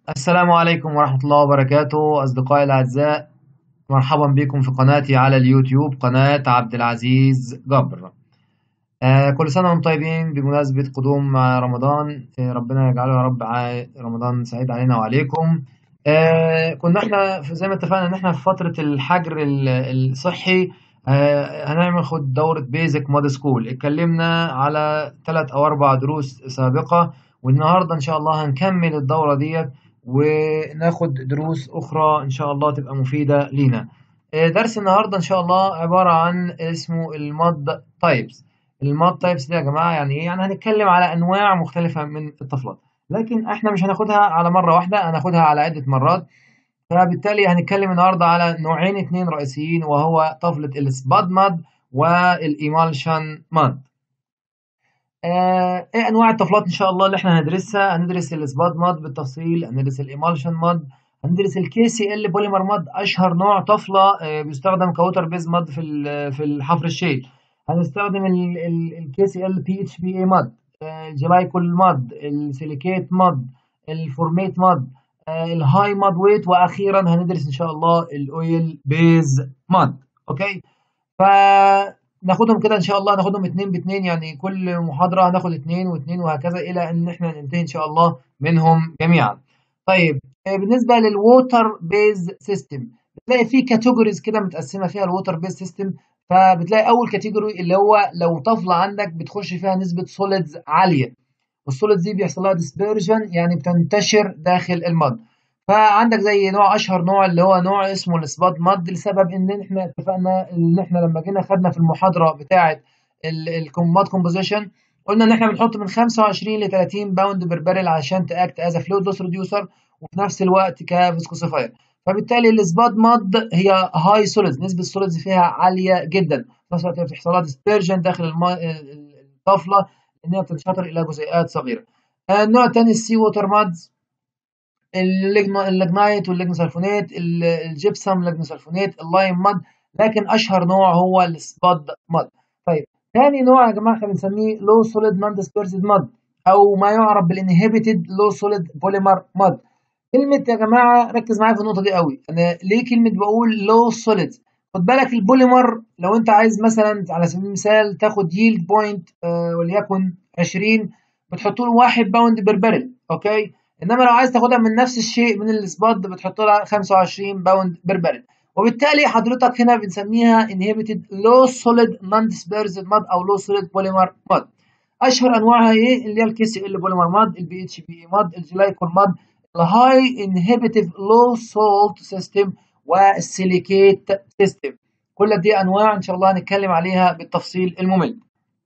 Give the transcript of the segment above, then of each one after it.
السلام عليكم ورحمة الله وبركاته أصدقائي الأعزاء مرحبا بكم في قناتي على اليوتيوب قناة عبد العزيز جبر آه كل سنة وانتم طيبين بمناسبة قدوم رمضان آه ربنا يجعله يا رب رمضان سعيد علينا وعليكم آه كنا احنا زي ما اتفقنا ان احنا في فترة الحجر الصحي آه هناخد دورة بيزك مود سكول اتكلمنا على ثلاث او اربع دروس سابقة والنهارده ان شاء الله هنكمل الدورة ديت وناخد دروس أخرى إن شاء الله تبقى مفيدة لينا درس النهاردة إن شاء الله عبارة عن اسمه الماد تايبس الماد تايبس دي يا جماعة يعني إيه؟ يعني هنتكلم على أنواع مختلفة من الطفلات لكن إحنا مش هناخدها على مرة واحدة هناخدها على عدة مرات فبالتالي هنتكلم النهاردة على نوعين اتنين رئيسيين وهو طفلة السباد ماد والإيمالشن ماد آه، ايه انواع الطفلات ان شاء الله اللي احنا هندرسها هندرس السباد ماد بالتفصيل هندرس الايمالشن ماد هندرس الكي سي ال بوليمر ماد اشهر نوع طفله آه، بيستخدم كوتر بيز ماد في في الحفر الشيل هنستخدم الكي سي ال بي اتش بي اي ماد الجلايكول ماد السيليكيت ماد الفورميت ماد الهاي ماد ويت واخيرا هندرس ان شاء الله الاويل بيز ماد اوكي ف ناخدهم كده ان شاء الله ناخدهم اتنين باتنين يعني كل محاضرة هناخد اتنين واتنين وهكذا الى ان احنا ننتهي ان شاء الله منهم جميعا طيب بالنسبة للووتر بيز سيستم بتلاقي في كاتيجوريز كده متقسمة فيها الووتر بيز سيستم فبتلاقي اول كاتيجوري اللي هو لو طفلة عندك بتخش فيها نسبة سوليدز عالية والسوليدز دي بيحصل لها ديسبيرجن يعني بتنتشر داخل المد فعندك زي نوع اشهر نوع اللي هو نوع اسمه السباد ماد لسبب ان احنا اتفقنا ان احنا لما جينا خدنا في المحاضره بتاعه الكومات كومبوزيشن قلنا ان احنا بنحط من 25 ل 30 باوند بير بارل عشان تاكت از فلويد لوس ريديوسر وفي نفس الوقت كفيسكوسيفاير فبالتالي السباد ماد هي هاي سوليدز نسبه السوليدز فيها عاليه جدا في نفس الوقت بتحصل لها ديسبيرجن داخل الطفله ان هي بتنشطر الى جزيئات صغيره النوع الثاني السي ووتر مادز اللجنايت واللجنوسلفونات الجبسم لجنوسلفونات اللايم ماد لكن اشهر نوع هو السباد ماد طيب ثاني نوع يا جماعه احنا بنسميه لو سوليد نون ديسبيرسد ماد او ما يعرف بالانهبيتد لو سوليد بوليمر ماد كلمه يا جماعه ركز معايا في النقطه دي قوي انا ليه كلمه بقول لو سوليد خد بالك البوليمر لو انت عايز مثلا على سبيل المثال تاخد ييلد بوينت آه وليكن 20 بتحط له 1 باوند بير بارل اوكي انما لو عايز تاخدها من نفس الشيء من السباد بتحط لها 25 باوند بير بارل وبالتالي حضرتك هنا بنسميها inhibited low solid non dispersed mud او low solid polymer mud اشهر انواعها ايه اللي هي الكي سي ال بوليمر ماد البي اتش بي ماد الجلايكول ماد الهاي انهبيتيف لو سولت سيستم والسيليكيت سيستم كل دي انواع ان شاء الله هنتكلم عليها بالتفصيل الممل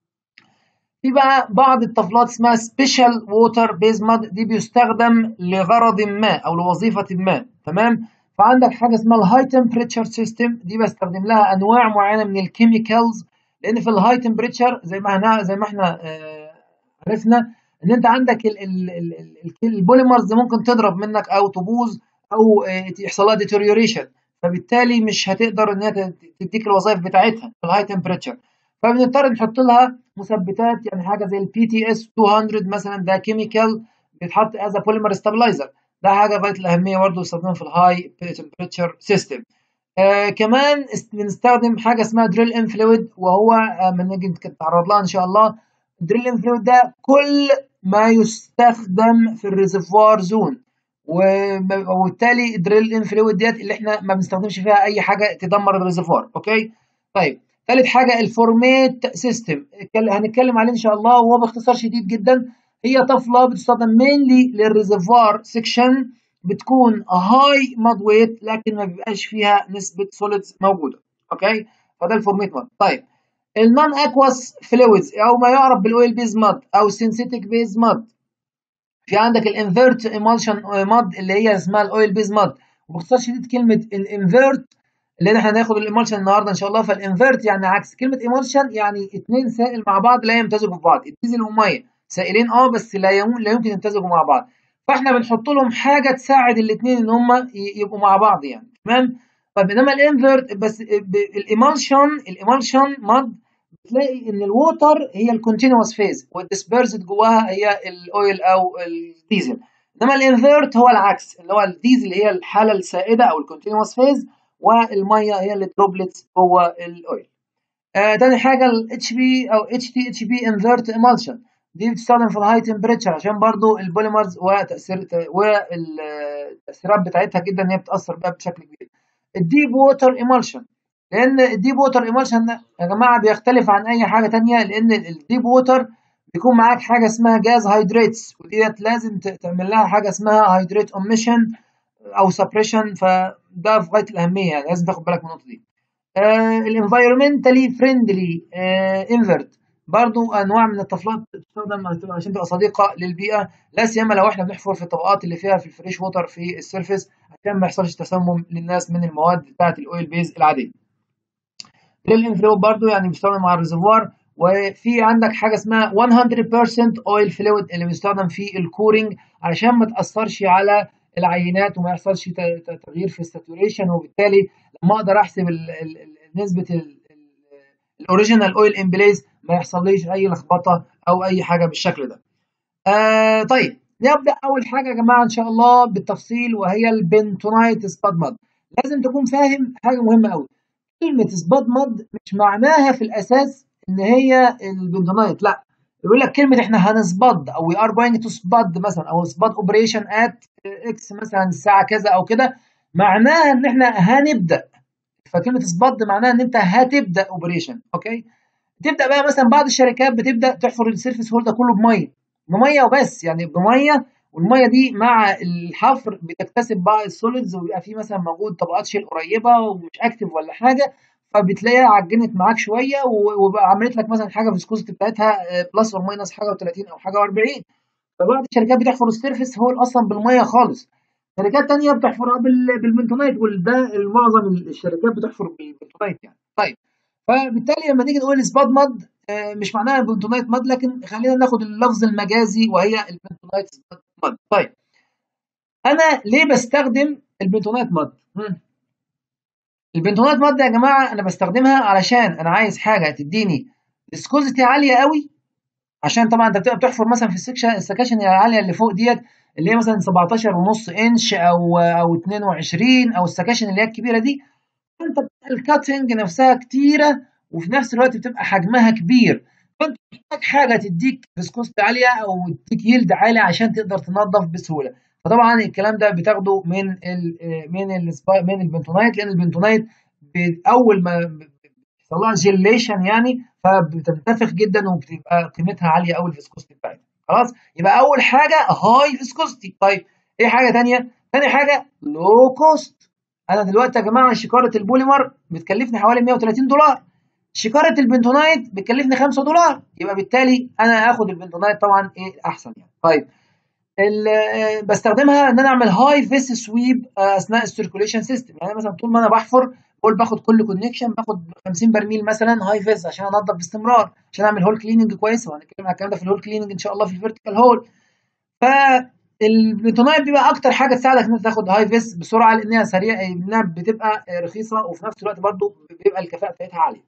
في بقى بعض الطفلات اسمها سبيشال ووتر بيز ماد دي بيستخدم لغرض ما او لوظيفه ما تمام فعندك حاجه اسمها الهاي تمبريتشر سيستم دي بستخدم لها انواع معينه من الكيميكالز لان في الهاي تمبريتشر زي ما احنا زي ما احنا آه عرفنا ان انت عندك ال ال ال البوليمرز ممكن تضرب منك او تبوظ او آه يحصل لها ديتوريوريشن فبالتالي مش هتقدر ان هي تديك الوظائف بتاعتها في الهاي تمبريتشر فبنضطر نحط لها مثبتات يعني حاجه زي البي تي اس 200 مثلا ده كيميكال بيتحط از بوليمر ستابلايزر ده حاجه غايه الاهميه برضه بيستخدمها في الهاي تمبريتشر سيستم آه كمان بنستخدم حاجه اسمها دريل ان فلويد وهو لما نيجي نتعرض لها ان شاء الله دريل ان فلويد ده كل ما يستخدم في الريزرفوار زون وبالتالي دريل ان فلويد ديت اللي احنا ما بنستخدمش فيها اي حاجه تدمر الريزرفوار اوكي طيب ثالث حاجه الفورميت سيستم هنتكلم عليه ان شاء الله وهو باختصار شديد جدا هي طفله بتستخدم مينلي للريزرفوار سيكشن بتكون هاي ماد ويت لكن ما بيبقاش فيها نسبه سوليدز موجوده اوكي فده الفورميت ماد طيب النون اكواس فلويدز او ما يعرف بالاويل بيز ماد او سينثيتيك بيز ماد في عندك الانفيرت ايمالشن ماد اللي هي اسمها الاويل بيز ماد وباختصار شديد كلمه الانفيرت اللي احنا هناخد الايمالشن النهارده ان شاء الله فالانفيرت يعني عكس كلمه ايمالشن يعني اثنين سائل مع بعض لا يمتزجوا في بعض الديزل والميه سائلين اه بس لا يمكن لا يمكن يمتزجوا مع بعض فاحنا بنحط لهم حاجه تساعد الاثنين ان هم يبقوا مع بعض يعني تمام طب انما الانفيرت بس الايمالشن الايمالشن ماد بتلاقي ان الووتر هي الكونتينوس فيز والديسبيرسد جواها هي الاويل او الديزل انما الانفيرت هو العكس اللي هو الديز اللي هي الحاله السائده او الكونتينوس فيز والميه هي اللي دروبلتس جوه الاويل آه تاني حاجه الاتش بي او اتش تي اتش بي انفيرت ايمالشن دي بتستخدم في الهاي تمبريتشر عشان برضو البوليمرز وتاثير والتاثيرات بتاعتها جدا ان هي بتاثر بيها بشكل كبير الديب ووتر ايمالشن لان الديب ووتر ايمالشن يا جماعه بيختلف عن اي حاجه تانية لان الديب ووتر بيكون معاك حاجه اسمها جاز هيدريتس وديت لازم تعمل لها حاجه اسمها هيدريت اوميشن او سبريشن فده في غايه الاهميه يعني لازم تاخد بالك من النقطه دي الانفايرمنتالي فريندلي انفرت برضو انواع من الطفلات بتستخدم عشان تبقى صديقه للبيئه لا سيما لو احنا بنحفر في الطبقات اللي فيها في الفريش ووتر في السيرفيس عشان ما يحصلش تسمم للناس من المواد بتاعه الاويل بيز العاديه. الانفلو برضو يعني بيستخدم مع الريزرفوار وفي عندك حاجه اسمها 100% اويل فلويد اللي بيستخدم في الكورنج علشان ما تاثرش على العينات وما يحصلش تغيير في الساتوريشن وبالتالي لما اقدر احسب ال ال نسبه الاوريجينال اويل ان بليز ما يحصليش اي لخبطه او اي حاجه بالشكل ده. آه طيب نبدا اول حاجه يا جماعه ان شاء الله بالتفصيل وهي البنتونايت سباد ماد. لازم تكون فاهم حاجه مهمه قوي. كلمه سباد ماد مش معناها في الاساس ان هي البنتونايت لا يقول لك كلمه احنا هنسبض او وي ار جوينج تو سباد مثلا او سباد اوبريشن ات اكس مثلا الساعه كذا او كده معناها ان احنا هنبدا فكلمه سباد معناها ان انت هتبدا اوبريشن اوكي تبدا بقى مثلا بعض الشركات بتبدا تحفر السيرفيس هول ده كله بميه بميه وبس يعني بميه والميه دي مع الحفر بتكتسب بقى السوليدز ويبقى في مثلا موجود طبقات شيل قريبه ومش اكتف ولا حاجه فبتلاقيها عجنت معاك شويه وبقى عملت لك مثلا حاجه فيسكوزيتي بتاعتها بلس اور ماينس حاجه و30 او حاجه و40 فبعض الشركات بتحفر السيرفيس هول اصلا بالميه خالص شركات تانية بتحفرها بالبنتونايت وده معظم الشركات بتحفر بالبنتونايت يعني طيب فبالتالي لما نيجي نقول سباد ماد مش معناها البنتونايت ماد لكن خلينا ناخد اللفظ المجازي وهي البنتونايت ماد طيب انا ليه بستخدم البنتونايت ماد البنتونايت ماد يا جماعه انا بستخدمها علشان انا عايز حاجه تديني فيسكوزيتي عاليه قوي عشان طبعا انت بتبقى بتحفر مثلا في السكشن السكاشن العاليه اللي فوق ديت اللي هي مثلا 17 ونص انش او او 22 او السكاشن اللي هي الكبيره دي فانت الكاتنج نفسها كتيره وفي نفس الوقت بتبقى حجمها كبير فانت محتاج حاجه تديك فيسكوزيتي عاليه او تديك يلد عالي عشان تقدر تنظف بسهوله فطبعا الكلام ده بتاخده من ال من ال من البنتونايت لان البنتونايت اول ما بيحصل لها جيليشن يعني فبتنتفخ كوست وبتبقى قيمتها عاليه قوي الفيسكوستي بتاعتها خلاص يبقى اول حاجه هاي فيسكوستي طيب ايه حاجه ثانيه ثاني حاجه لو كوست انا دلوقتي يا جماعه شكاره البوليمر بتكلفني حوالي 130 دولار شكاره البنتونايت بتكلفني 5 دولار يبقى بالتالي انا اخد البنتونايت طبعا ايه احسن يعني طيب بستخدمها ان انا اعمل هاي فيس سويب اثناء السيركوليشن سيستم يعني مثلا طول ما انا بحفر بقول باخد كل كونكشن باخد 50 برميل مثلا هاي فيس عشان انضف باستمرار عشان اعمل هول كليننج كويسه وهنتكلم على الكلام ده في الهول كليننج ان شاء الله في الفيرتيكال هول فالبنتونايت بيبقى اكتر حاجه تساعدك ان انت تاخد هاي فيس بسرعه لانها سريعه انها بتبقى رخيصه وفي نفس الوقت برضو بيبقى الكفاءه بتاعتها عاليه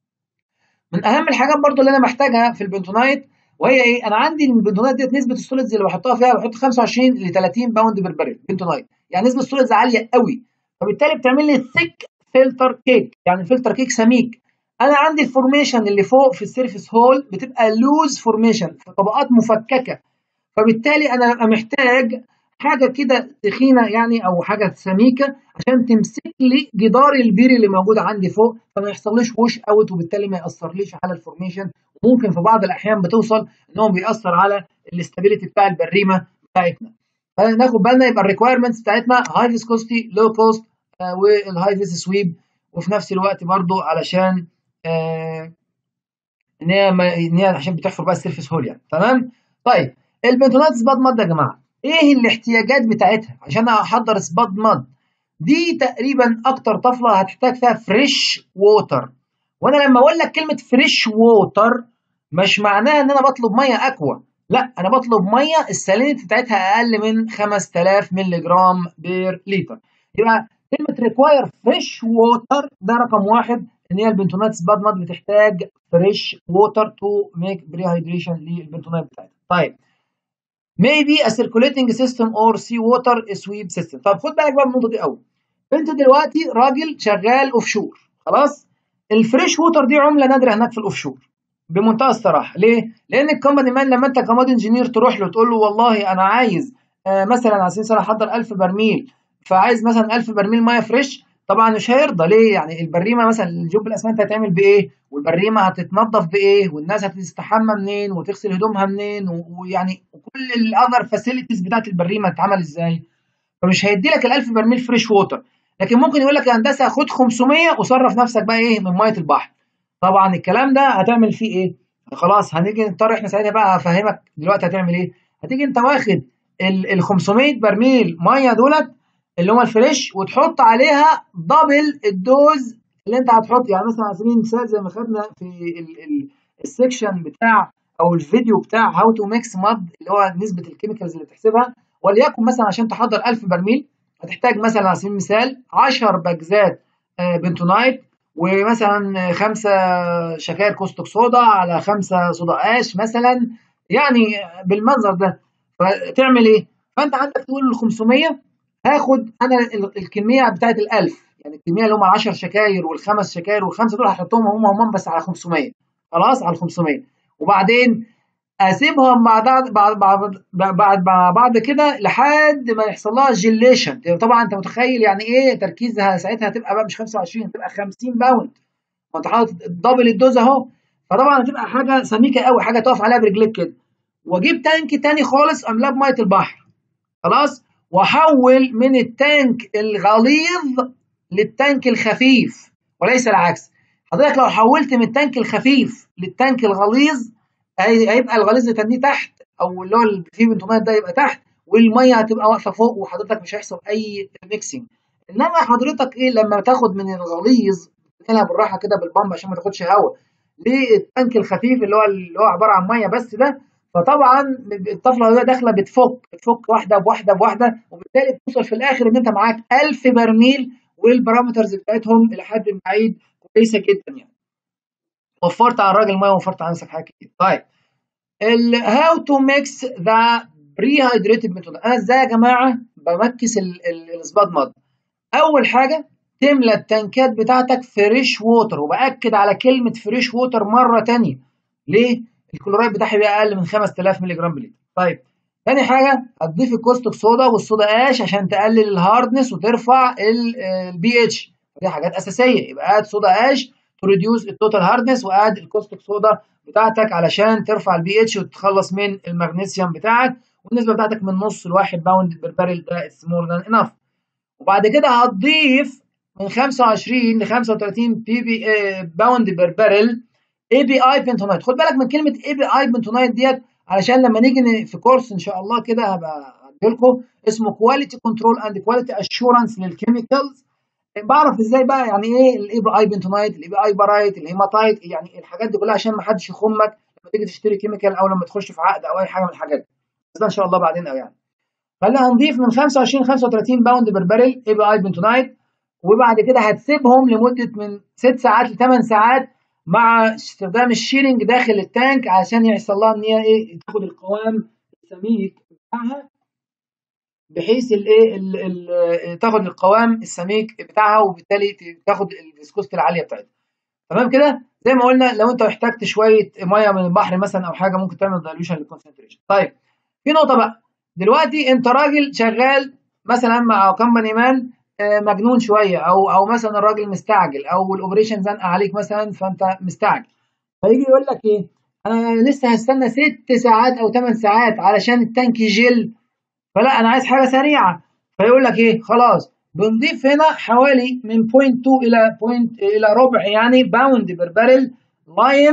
من اهم الحاجات برضو اللي انا محتاجها في البنتونايت وهي ايه؟ انا عندي البنتونايت ديت نسبه السوليدز اللي بحطها فيها بحط 25 ل 30 باوند بير باريل بنتونايت يعني نسبه السوليدز عاليه قوي فبالتالي بتعمل لي ثيك فلتر كيك يعني فلتر كيك سميك انا عندي الفورميشن اللي فوق في السيرفيس هول بتبقى لوز فورميشن في طبقات مفككه فبالتالي انا ببقى محتاج حاجه كده تخينه يعني او حاجه سميكه عشان تمسك لي جدار البير اللي موجود عندي فوق فما يحصليش وش اوت وبالتالي ما ياثرليش على الفورميشن وممكن في بعض الاحيان بتوصل ان هو بيأثر على الاستابيليتي بتاع البريمه بتاعتنا فناخد بالنا يبقى الريكويرمنتس بتاعتنا هاي فيسكوستي لو كوست والهاي فيس سويب وفي نفس الوقت برضو علشان آه ان هي ان هي عشان بتحفر بقى السيرفيس هول يعني تمام طيب البنتونات سباد ماد يا جماعه ايه الاحتياجات بتاعتها عشان احضر سباد ماد دي تقريبا اكتر طفله هتحتاج فيها فريش ووتر وانا لما اقول لك كلمه فريش ووتر مش معناها ان انا بطلب ميه اكوا لا انا بطلب ميه السالينيتي بتاعتها اقل من 5000 مللي جرام بير لتر يبقى كلمه ريكواير فريش ووتر ده رقم واحد ان هي البنتونات سباد ماد بتحتاج فريش ووتر تو ميك بري هيدريشن للبنتونات بتاعتها طيب maybe a circulating system or sea water sweep system طب خد بالك بقى من النقطه دي قوي انت دلوقتي راجل شغال اوف شور خلاص الفريش ووتر دي عمله نادره هناك في الاوف شور بمنتهى الصراحه ليه؟ لان الكومباني مان لما انت كمود انجينير تروح له تقول له والله انا عايز آه مثلا على سبيل المثال احضر 1000 برميل فعايز مثلا 1000 برميل ميه فريش طبعا مش هيرضى ليه؟ يعني البريمه مثلا الجوب الاسمنت هتعمل بايه؟ والبريمه هتتنضف بايه؟ والناس هتستحمى منين؟ وتغسل هدومها منين؟ ويعني وكل الاذر فاسيلتيز بتاعت البريمه هتتعمل ازاي؟ فمش هيدي لك ال 1000 برميل فريش ووتر لكن ممكن يقول لك يا هندسه خد 500 وصرف نفسك بقى ايه من ميه البحر طبعا الكلام ده هتعمل فيه ايه خلاص هنيجي نضطر احنا ساعتها بقى هفهمك دلوقتي هتعمل ايه هتيجي انت واخد ال 500 برميل ميه دولت اللي هم الفريش وتحط عليها دبل الدوز اللي انت هتحط يعني مثلا على سبيل المثال زي ما خدنا في ال ال السكشن بتاع او الفيديو بتاع هاو تو ميكس ماد اللي هو نسبه الكيميكالز اللي بتحسبها وليكن مثلا عشان تحضر 1000 برميل هتحتاج مثلا على سبيل المثال 10 باجزات بنتونايت ومثلا خمسة شكاير كوستك صودا على خمسة صودا اش مثلا يعني بالمنظر ده فتعمل ايه؟ فانت عندك تقول ال 500 هاخد انا الكميه بتاعت ال 1000 يعني الكميه اللي هم 10 شكاير والخمس شكاير والخمسه دول هحطهم هم هم بس على 500 خلاص على 500 وبعدين اسيبهم بعد بعد بعد بعد بعد كده لحد ما يحصل لها جيليشن طبعا انت متخيل يعني ايه تركيزها ساعتها هتبقى بقى مش 25 هتبقى 50 باوند ما انت حاطط دبل الدوز اهو فطبعا هتبقى حاجه سميكه قوي حاجه تقف عليها برجليك كده واجيب تانك تاني خالص املاه بميه البحر خلاص واحول من التانك الغليظ للتانك الخفيف وليس العكس حضرتك لو حولت من التانك الخفيف للتانك الغليظ هيبقى الغليظ تنيه تحت او اللي هو اللي فيه بنتونات ده يبقى تحت والميه هتبقى واقفه فوق وحضرتك مش هيحصل اي ميكسنج انما حضرتك ايه لما تاخد من الغليظ تنقلها بالراحه كده بالبامب عشان ما تاخدش هواء للتانك الخفيف اللي هو اللي هو عباره عن ميه بس ده فطبعا الطفله ده داخله بتفك بتفك واحده بواحده بواحده وبالتالي بتوصل في الاخر ان انت معاك 1000 برميل والبارامترز بتاعتهم الى حد بعيد كويسه جدا يعني وفرت على الراجل ميه ووفرت على نفسك حاجات كتير طيب هاو تو ميكس ذا بري هيدريتد ميثود انا ازاي يا جماعه بمكس الاسباد ماد اول حاجه تملى التنكات بتاعتك فريش ووتر وباكد على كلمه فريش ووتر مره ثانيه ليه الكلورايد بتاعها بيبقى اقل من 5000 مللي جرام بلتر طيب تاني حاجه هتضيف الكوستيك صودا والصودا اش عشان تقلل الهاردنس وترفع البي اتش دي حاجات اساسيه يبقى اد صودا اش تو ريديوس التوتال هاردنس واد الكوستيك صودا بتاعتك علشان ترفع البي اتش وتتخلص من المغنيسيوم بتاعك والنسبه بتاعتك من نص لواحد باوند بير بارل ده اتس مور ذان انف وبعد كده هتضيف من 25 ل 35 بي بي باوند بير بارل اي بي اي بنتونايت خد بالك من كلمه اي بي اي بنتونايت ديت علشان لما نيجي في كورس ان شاء الله كده هبقى لكم اسمه كواليتي كنترول اند كواليتي اشورنس للكيميكالز بعرف ازاي بقى يعني ايه الاي بي اي بنتونايت الاي بي اي بارايت الهيماتايت يعني الحاجات دي كلها عشان ما حدش يخمك لما تيجي تشتري كيميكال او لما تخش في عقد او اي حاجه من الحاجات دي بس ده ان شاء الله بعدين او يعني فاحنا هنضيف من 25 35 باوند بير بارل اي بي اي بنتونايت وبعد كده هتسيبهم لمده من 6 ساعات ل 8 ساعات مع استخدام الشيرنج داخل التانك عشان يحصل لها ان هي ايه تاخد القوام السميك بتاعها بحيث الايه تاخد القوام السميك بتاعها وبالتالي تاخد الفيسكوست العاليه بتاعتها تمام كده زي ما قلنا لو انت احتجت شويه ميه من البحر مثلا او حاجه ممكن تعمل دايلوشن للكونسنتريشن طيب في نقطه بقى دلوقتي انت راجل شغال مثلا مع كومباني مان مجنون شويه او او مثلا الراجل مستعجل او الاوبريشن زنقه عليك مثلا فانت مستعجل فيجي يقول لك ايه انا لسه هستنى ست ساعات او ثمان ساعات علشان التانك يجل فلا انا عايز حاجه سريعه فيقول لك ايه خلاص بنضيف هنا حوالي من 0.2 الى بوينت الى ربع يعني باوند بير بارل لايم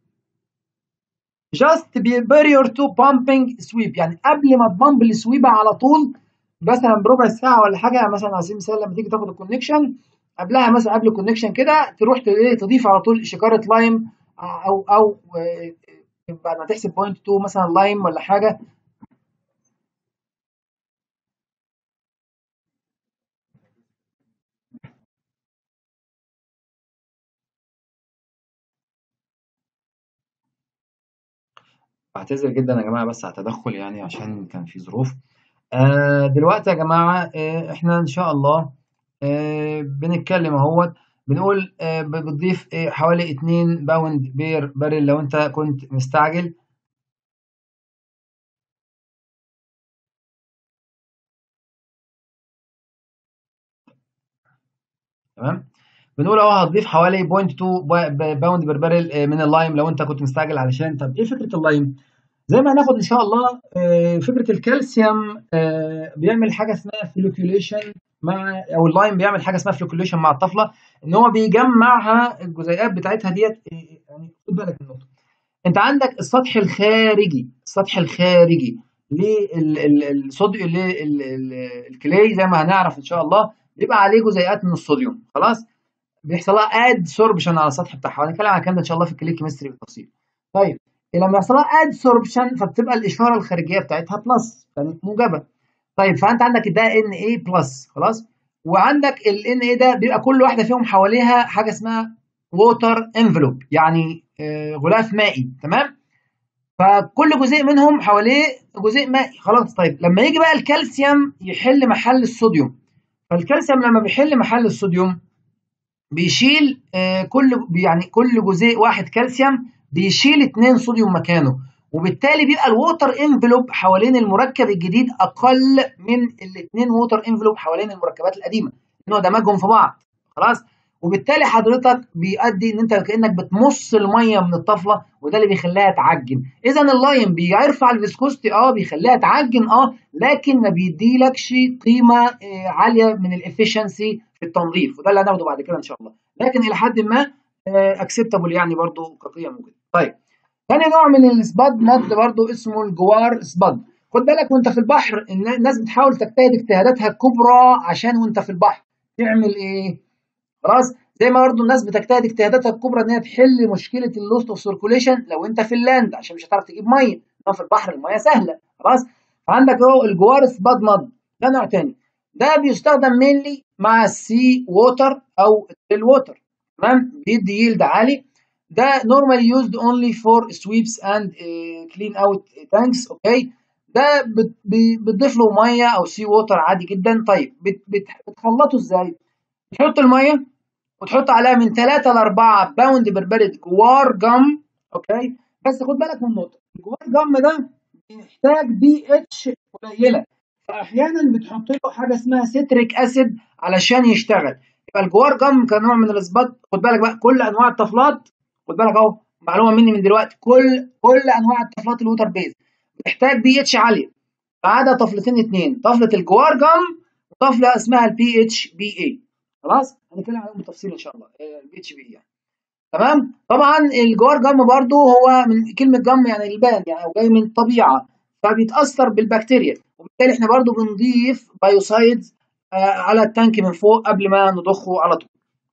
جاست بريور تو بامبنج سويب يعني قبل ما تبامب السويبه على طول مثلا بربع ساعه ولا حاجه مثلا على سبيل المثال لما تيجي تاخد الكونكشن قبلها مثلا قبل الكونكشن كده تروح تضيف على طول شكاره لايم او او بعد ما تحسب بوينت 2 مثلا لايم ولا حاجه بعتذر جدا يا جماعه بس على التدخل يعني عشان كان في ظروف آه دلوقتي يا جماعه آه احنا ان شاء الله آه بنتكلم اهوت بنقول آه بتضيف آه حوالي 2 باوند بير بارل لو انت كنت مستعجل تمام بنقول اهو هتضيف حوالي 0.2 باوند بير بارل من اللايم لو انت كنت مستعجل علشان طب ايه فكره اللايم؟ زي ما هناخد ان شاء الله فكره الكالسيوم بيعمل حاجه اسمها فلوكيوليشن مع او اللايم بيعمل حاجه اسمها فلوكيوليشن مع الطفله ان هو بيجمعها الجزيئات بتاعتها ديت يعني خد بالك من النقطه انت عندك السطح الخارجي السطح الخارجي للصوديوم للكلي زي ما هنعرف ان شاء الله بيبقى عليه جزيئات من الصوديوم خلاص بيحصل لها اد سوربشن على السطح بتاعها هنتكلم عن الكلام ده ان شاء الله في الكليه كيمستري بالتفصيل طيب لما يحصل لها اد سوربشن فبتبقى الاشاره الخارجيه بتاعتها بلس يعني موجبه طيب فانت عندك ده ان اي بلس خلاص وعندك الان اي ده بيبقى كل واحده فيهم حواليها حاجه اسمها ووتر انفلوب يعني آه غلاف مائي تمام فكل جزيء منهم حواليه جزيء مائي خلاص طيب لما يجي بقى الكالسيوم يحل محل الصوديوم فالكالسيوم لما بيحل محل الصوديوم بيشيل آه كل يعني كل جزيء واحد كالسيوم بيشيل اتنين صوديوم مكانه وبالتالي بيبقى الووتر انفلوب حوالين المركب الجديد اقل من الاثنين ووتر انفلوب حوالين المركبات القديمه ان هو دمجهم في بعض خلاص وبالتالي حضرتك بيؤدي ان انت كانك بتمص الميه من الطفله وده اللي بيخليها تعجن اذا اللايم بيرفع الفيسكوستي اه بيخليها تعجن اه لكن ما بيديلكش قيمه آه عاليه من الافشنسي في التنظيف وده اللي هناخده بعد كده ان شاء الله لكن الى حد ما اكسبتابل يعني برضو كقيم وكده طيب ثاني نوع من السباد ماد برضو اسمه الجوار سباد خد بالك وانت في البحر الناس بتحاول تجتهد اجتهاداتها الكبرى عشان وانت في البحر تعمل ايه خلاص زي ما برضو الناس بتجتهد اجتهاداتها الكبرى ان هي تحل مشكله اللوست اوف سيركوليشن لو انت في اللاند عشان مش هتعرف تجيب ميه انما في البحر الميه سهله خلاص فعندك اهو الجوار سباد ماد ده نوع تاني ده بيستخدم مينلي مع السي ووتر او الووتر تمام بيدي يلد عالي ده normally used only for sweeps and uh, clean out tanks اوكي ده بتضيف له ميه او سي ووتر عادي جدا طيب بت بت بتخلطه ازاي؟ تحط الميه وتحط عليها من 3 ل 4 باوند بربرة جوار جم اوكي بس خد بالك من نقطه الجوار جم ده بيحتاج بي اتش قليله فاحيانا بتحط له حاجه اسمها سيتريك اسيد علشان يشتغل يبقى الجوار جم كنوع من الاثبات خد بالك بقى كل انواع الطفلات خد بالك اهو معلومه مني من دلوقتي كل كل انواع الطفلات الوتر بيز بتحتاج بي اتش عاليه ما عدا طفلتين اتنين طفله الجوار جم وطفله اسمها البي اتش بي اي خلاص هنتكلم عليهم بالتفصيل ان شاء الله البي اتش بي يعني تمام طبعا الجوار جم برضو هو من كلمه جم يعني البان يعني او جاي من الطبيعه فبيتاثر بالبكتيريا وبالتالي احنا برضو بنضيف بايوسايدز آه على التانك من فوق قبل ما نضخه على طول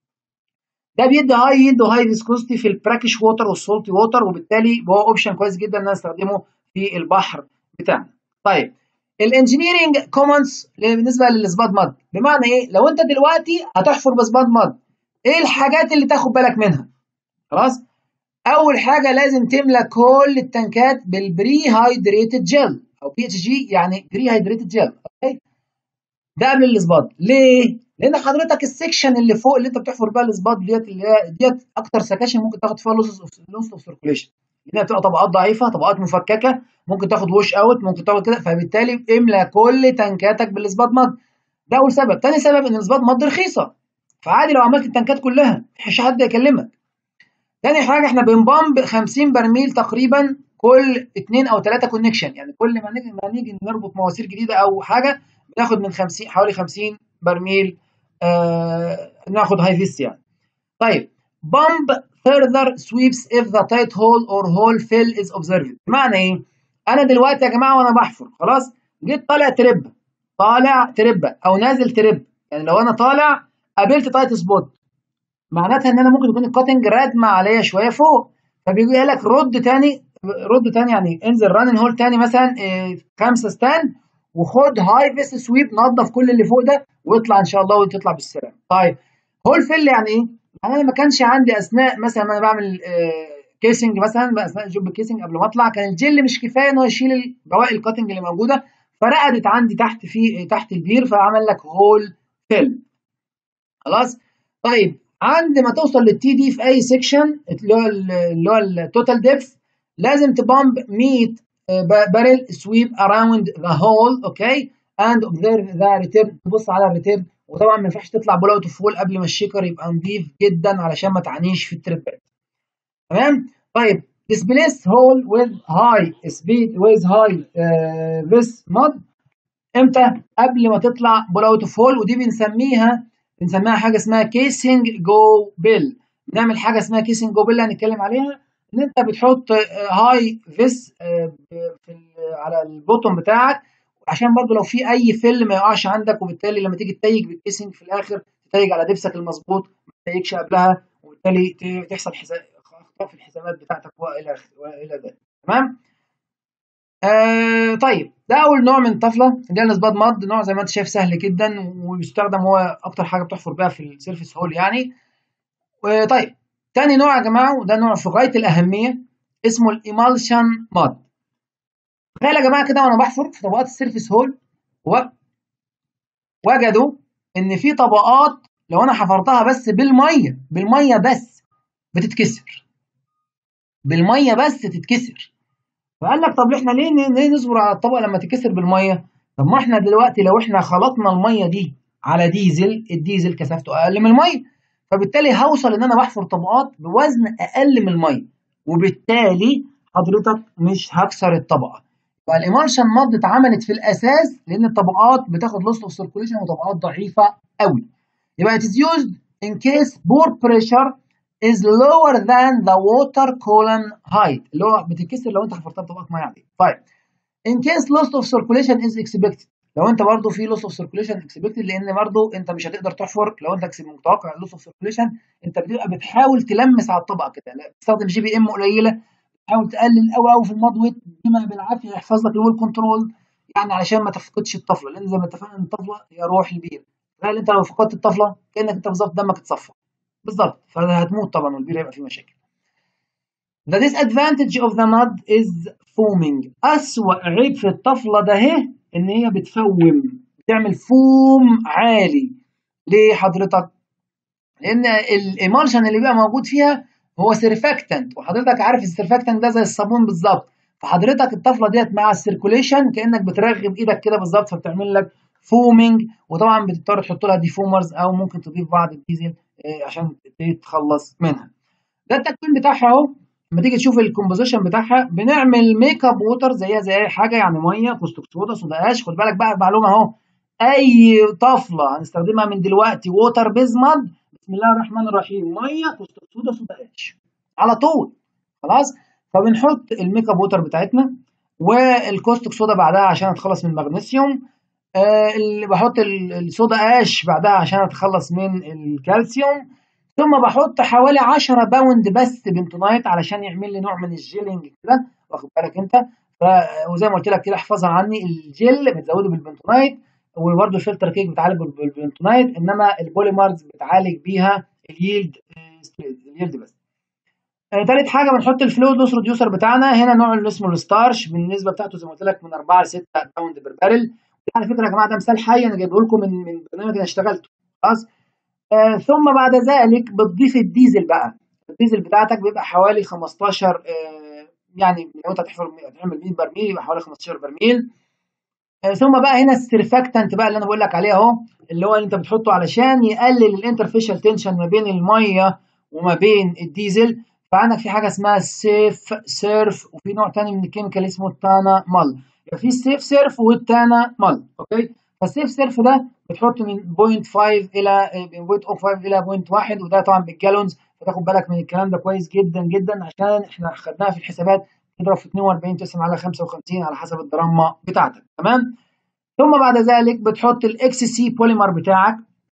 ده بيدي هاي يلد وهاي فيسكوستي في البراكش ووتر والسولتي ووتر وبالتالي هو اوبشن كويس جدا ان انا استخدمه في البحر بتاعنا. طيب الانجينيرنج كومنتس بالنسبه للسباد ماد بمعنى ايه؟ لو انت دلوقتي هتحفر بسباد ماد ايه الحاجات اللي تاخد بالك منها؟ خلاص؟ اول حاجه لازم تملى كل التنكات بالبري هايدريتد جل او بي اتش جي يعني بري هايدريتد جل اوكي؟ ده قبل الاسباد ليه؟ لان حضرتك السكشن اللي فوق اللي انت بتحفر بيها الاسباد ديت اللي هي ديت اكتر سكاشن ممكن تاخد فيها لوس اوف سيركوليشن لانها بتبقى طبقات ضعيفه طبقات مفككه ممكن تاخد وش اوت ممكن تاخد كده فبالتالي املى كل تنكاتك بالاسباد ماد ده اول سبب تاني سبب ان الاسباد ماد رخيصه فعادي لو عملت التنكات كلها مش حد يكلمك تاني حاجه احنا بنبامب 50 برميل تقريبا كل اثنين او ثلاثه كونكشن يعني كل ما نيجي ما نيجي نربط مواسير جديده او حاجه بناخد من 50 حوالي 50 برميل آه ناخد هاي فيست يعني طيب بامب further sweeps if the tight hole or hole fill is observed بمعنى ايه انا دلوقتي يا جماعه وانا بحفر خلاص جيت طالع ترب طالع تربه او نازل ترب يعني لو انا طالع قابلت تايت سبوت معناتها ان انا ممكن يكون الكاتنج رادمه عليا شويه فوق فبيجي لك رد تاني رد تاني يعني انزل رانن هول تاني مثلا إيه خمسه ستاند وخد هاي فيس سويب نظف كل اللي فوق ده واطلع ان شاء الله وتطلع بالسلام طيب هول فيل يعني ايه؟ يعني انا ما كانش عندي اثناء مثلا انا بعمل كيسنج مثلا بقى اثناء الجوب كيسنج قبل ما اطلع كان الجل مش كفايه ان هو يشيل بواقي الكاتنج اللي موجوده فرقدت عندي تحت في تحت البير فعمل لك هول فيل خلاص طيب عند ما توصل للتي دي في اي سيكشن اللي هو اللي هو التوتال ديبث لازم تبامب 100 بارل سويب اراوند ذا هول اوكي اند اوبزرف ذا ريتيرن تبص على الريتيرن وطبعا ما ينفعش تطلع بول اوت فول قبل ما الشيكر يبقى نظيف جدا علشان ما تعانيش في التريبات تمام طيب displace hole with high speed with high uh, this mud امتى قبل ما تطلع بول اوت فول ودي بنسميها بنسميها حاجه اسمها كيسنج جو بيل بنعمل حاجه اسمها كيسنج جو بيل هنتكلم عليها ان انت بتحط هاي فيس في على البوتوم بتاعك عشان برضو لو في اي فيل ما يقعش عندك وبالتالي لما تيجي تتيج بالكيسنج في الاخر تتيج على دبسك المظبوط ما تتيجش قبلها وبالتالي تحصل اخطاء في الحسابات بتاعتك والى والى ذلك تمام آه طيب ده اول نوع من الطفله اللي هي الاسباد ماد نوع زي ما انت شايف سهل جدا ويستخدم هو اكتر حاجه بتحفر بيها في السيرفيس هول يعني طيب تاني نوع يا جماعه وده نوع في غايه الاهميه اسمه الايمالشن ماد تخيل يا جماعه كده وانا بحفر في طبقات السيرفيس هول و... وجدوا ان في طبقات لو انا حفرتها بس بالميه بالميه بس بتتكسر بالميه بس تتكسر فقال لك طب احنا ليه ليه نصبر على الطبقه لما تتكسر بالميه طب ما احنا دلوقتي لو احنا خلطنا الميه دي على ديزل الديزل كثافته اقل من الميه فبالتالي هوصل ان انا بحفر طبقات بوزن اقل من الميه وبالتالي حضرتك مش هكسر الطبقه فالإيمالشن ماد اتعملت في الاساس لان الطبقات بتاخد لوس اوف سيركوليشن وطبقات ضعيفه قوي يبقى it is used in case bore pressure is lower than the water column height اللي هو بتتكسر لو انت حفرتها بطبقات ميه عاديه طيب in case loss of circulation is expected لو انت برضه في loss of circulation expected لان برضه انت مش هتقدر تحفر لو انت متوقع loss of circulation انت بتبقى بتحاول تلمس على الطبقه كده بتستخدم جي بي ام قليله تحاول تقلل قوي قوي في المضوت بما بالعافيه يحفظ لك الويل كنترول يعني علشان ما تفقدش الطفله لان زي ما اتفقنا ان الطفله هي روح البير تخيل انت لو فقدت الطفله كانك انت بالظبط دمك اتصفى بالظبط فهتموت طبعا والبير هيبقى فيه مشاكل The disadvantage of the mud is foaming أسوأ عيب في الطفلة ده هي إن هي بتفوم بتعمل فوم عالي ليه حضرتك؟ لأن الإيمالشن اللي بيبقى موجود فيها هو سيرفاكتنت وحضرتك عارف السيرفاكتنت ده زي الصابون بالظبط فحضرتك الطفله ديت مع السيركوليشن كانك بترغب ايدك كده بالظبط فبتعمل لك فومينج وطبعا بتضطر تحط لها ديفومرز او ممكن تضيف بعض الديزل عشان تتخلص منها ده التكوين بتاعها اهو لما تيجي تشوف الكومبوزيشن بتاعها بنعمل ميك اب ووتر زيها زي اي حاجه يعني ميه كوستوك صودا صودا اش خد بالك بقى المعلومه اهو اي طفله هنستخدمها من دلوقتي ووتر بيز ماد بسم الله الرحمن الرحيم ميه كوستوك صودا صودا اش على طول خلاص فبنحط الميك اب ووتر بتاعتنا والكوستوك صودا بعدها عشان اتخلص من المغنيسيوم آه اللي بحط الصودا اش بعدها عشان اتخلص من الكالسيوم ثم بحط حوالي 10 باوند بس بنتونايت علشان يعمل لي نوع من الجيلنج كده واخد بالك انت وزي ما قلت لك كده احفظها عني الجل بتزوده بالبنتونايت وبرده الفلتر كيك بتعالج بالبنتونايت انما البوليمرز بتعالج بيها اليلد اليلد بس آه تالت حاجه بنحط الفلويد لوس ريديوسر بتاعنا هنا نوع اللي اسمه الستارش بالنسبه بتاعته زي ما قلت لك من 4 ل 6 باوند بير بارل على فكره يا جماعه ده مثال حي انا جايبه لكم من من برنامج انا اشتغلته خلاص آه ثم بعد ذلك بتضيف الديزل بقى الديزل بتاعتك بيبقى حوالي 15 آه يعني لو انت هتحفر تعمل 100 برميل يبقى حوالي 15 برميل آه ثم بقى هنا السيرفاكتنت بقى اللي انا بقول لك عليه اهو اللي هو اللي انت بتحطه علشان يقلل الانترفيشال تنشن ما بين الميه وما بين الديزل فعندك في حاجه اسمها سيف سيرف وفي نوع تاني من الكيميكال اسمه التانا مال يبقى في السيف سيرف والتانا مال اوكي فالسيف سيرف ده بتحط من 0.5 الى 0.05 الى 0.1 وده طبعا بالجالونز فتاخد بالك من الكلام ده كويس جدا جدا عشان احنا خدناها في الحسابات تضرب في 42 تقسم على 55 على حسب الدرامه بتاعتك تمام ثم بعد ذلك بتحط الاكس سي بوليمر بتاعك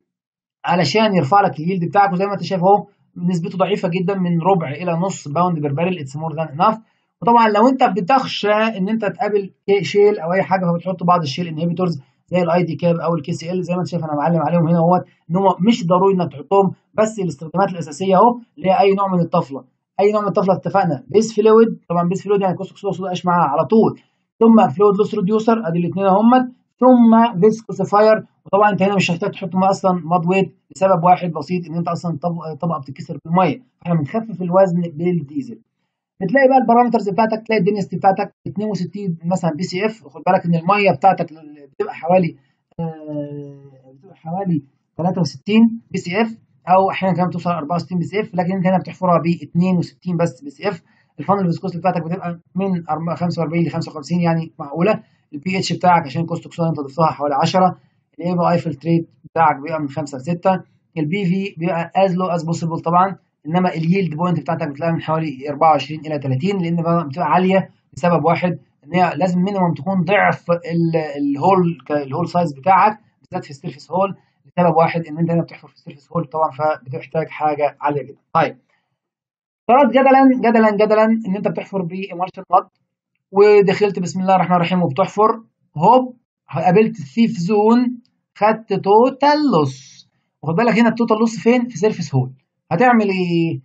علشان يرفع لك اليلد بتاعك وزي ما انت شايف اهو نسبته ضعيفه جدا من ربع الى نص باوند بير بارل اتس مور ذان انف وطبعا لو انت بتخشى ان انت تقابل شيل او اي حاجه فبتحط بعض الشيل انهبيتورز زي الاي دي كاب او الكي سي ال زي ما انت شايف انا معلم عليهم هنا اهوت ان هم مش ضروري انك تحطهم بس الاستخدامات الاساسيه اهو اللي هي اي نوع من الطفله اي نوع من الطفله اتفقنا بيس فلويد طبعا بيس فلويد يعني كوستوكس ما تبقاش معاه على طول ثم فلويد لوس ريديوسر ادي الاثنين اهم ثم فيسكوسيفاير وطبعا انت هنا مش هتحتاج تحط اصلا ماد ويت لسبب واحد بسيط ان انت اصلا طبقه بتتكسر بالميه احنا بنخفف الوزن بالديزل بتلاقي بقى البارامترز بتاعتك تلاقي الدنيستي بتاعتك 62 مثلا بي سي اف خد بالك ان الميه بتاعتك بتبقى حوالي آه بتبقى حوالي 63 بي سي اف او احيانا كمان توصل 64 بي سي اف لكن انت هنا بتحفرها ب 62 بس بي سي اف الفانل فيسكوستي بتاعتك بتبقى من 45 ل 55 يعني معقوله البي اتش بتاعك عشان كوستوكسون انت ضفتها حوالي 10 الاي بي اي فلتريت بتاعك بيبقى من 5 ل 6 البي في بيبقى از لو از بوسيبل طبعا انما اليلد بوينت بتاعتك بتلاقيها من حوالي 24 الى 30 لان بتبقى عاليه لسبب واحد ان هي لازم مينيمم تكون ضعف الهول الهول سايز بتاعك بالذات في السيرفيس هول لسبب واحد ان انت هنا بتحفر في السيرفيس هول طبعا فبتحتاج حاجه عاليه جدا طيب فرض جدلا جدلا جدلا ان انت بتحفر بامارشال ماد ودخلت بسم الله الرحمن الرحيم وبتحفر هوب قابلت الثيف زون خدت توتال لوس واخد بالك هنا التوتال لوس فين في سيرفيس هول هتعمل ايه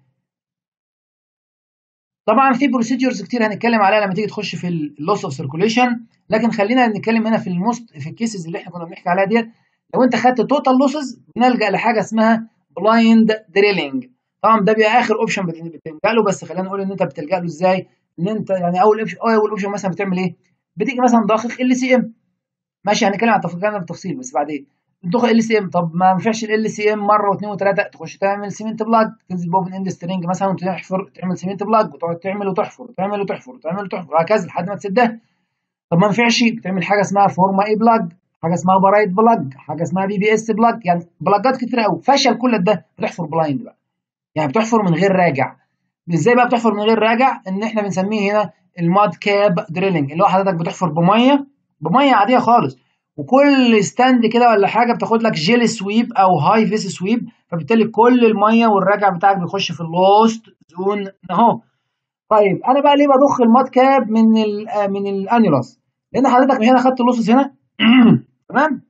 طبعا في بروسيدجرز كتير هنتكلم عليها لما تيجي تخش في اللوس اوف سيركوليشن لكن خلينا نتكلم هنا في الموست في الكيسز اللي احنا كنا بنحكي عليها ديت لو انت خدت توتال لوسز بنلجا لحاجه اسمها بلايند دريلينج طبعا ده بيبقى اخر اوبشن بتلجا له بس خلينا نقول ان انت بتلجا له ازاي ان انت يعني اول اوبشن اول اوبشن مثلا بتعمل ايه بتيجي مثلا ضاخخ ال سي ام ماشي هنتكلم عن التفاصيل بالتفصيل بس بعدين تدخل ال سي ام طب ما ينفعش ال سي ام مره واثنين وثلاثه تخش تعمل سيمنت بلاج تنزل بوفن اند سترينج مثلا وتحفر تعمل سيمنت بلاج وتقعد تعمل وتحفر وتعمل وتحفر وتعمل وتحفر وهكذا لحد ما تسدها طب ما ينفعش بتعمل حاجه اسمها فورما اي بلاج حاجه اسمها برايت بلاج حاجه اسمها بي بي اس بلاج يعني بلاجات كتير قوي فشل كل ده بتحفر بلايند بقى يعني بتحفر من غير راجع ازاي بقى بتحفر من غير راجع ان احنا بنسميه هنا الماد كاب دريلنج اللي هو حضرتك بتحفر بميه بميه عاديه خالص وكل ستاند كده ولا حاجه بتاخد لك جيل سويب او هاي فيس سويب فبالتالي كل الميه والراجع بتاعك بيخش في اللوست زون اهو طيب انا بقى ليه بضخ الماد كاب من ال من الانيولاس لان حضرتك هنا خدت اللوسس هنا تمام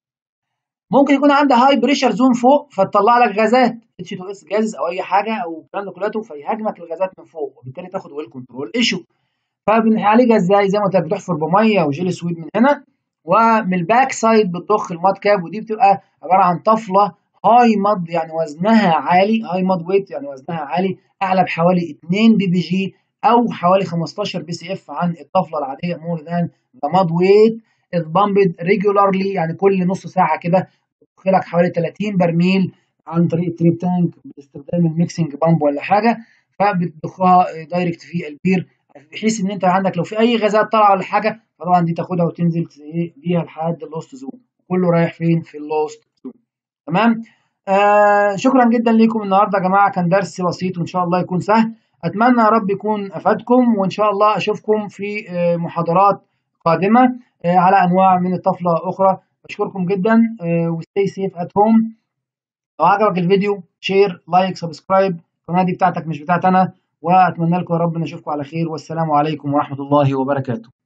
ممكن يكون عندها هاي بريشر زون فوق فتطلع لك غازات اتش 2 اس جاز او اي حاجه او الكلام ده كله فيهاجمك الغازات من فوق وبالتالي تاخد ويل كنترول ايشو فبنعالجها ازاي زي ما قلت لك بتحفر بميه وجيل سويب من هنا ومن الباك سايد بتضخ الماد كاب ودي بتبقى عباره عن طفله هاي ماد يعني وزنها عالي هاي ماد ويت يعني وزنها عالي اعلى بحوالي 2 بي بي جي او حوالي 15 بي سي اف عن الطفله العاديه مور ذان ذا ماد ويت از بامبد ريجولارلي يعني كل نص ساعه كده بتدخلك حوالي 30 برميل عن طريق التريب تانك باستخدام الميكسنج بامب ولا حاجه فبتضخها دايركت في البير بحيث ان انت عندك لو في اي غازات طالعه ولا حاجه طبعا دي تاخدها وتنزل بيها لحد اللوست زون كله رايح فين في اللوست زون تمام آه شكرا جدا ليكم النهارده يا جماعه كان درس بسيط وان شاء الله يكون سهل اتمنى يا رب يكون افادكم وان شاء الله اشوفكم في آه محاضرات قادمه آه على انواع من الطفله اخرى بشكركم جدا وستي سيف ات هوم لو عجبك الفيديو شير لايك سبسكرايب القناه دي بتاعتك مش بتاعت انا واتمنى لكم يا رب نشوفكم على خير والسلام عليكم ورحمه الله وبركاته